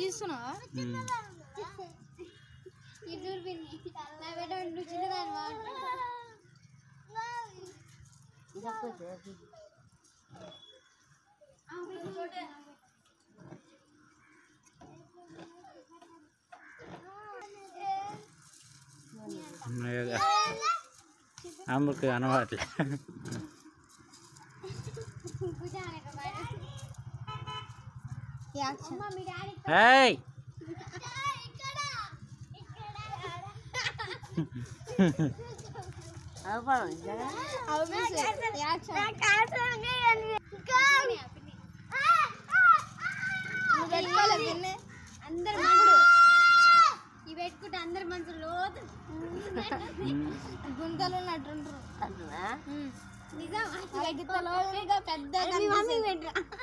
తీస్తున్నావా ఉమ్. ఇది చూపింది నా బిడ్డ నువ్వు చిన్నదాని ఆమెకు అనవాట్లే అమ్మ మీ డాడీ ఏయ్ పెట్టుకోలే పిన్ని అందరు మనుషులు ఇవి పెట్టుకుంటే అందరు మనుషులు లోతు గుంతలు ఉన్నట్టుంటారు నిజం గిత్తలో ఇంకా పెద్ద మమ్మీ పెట్టరా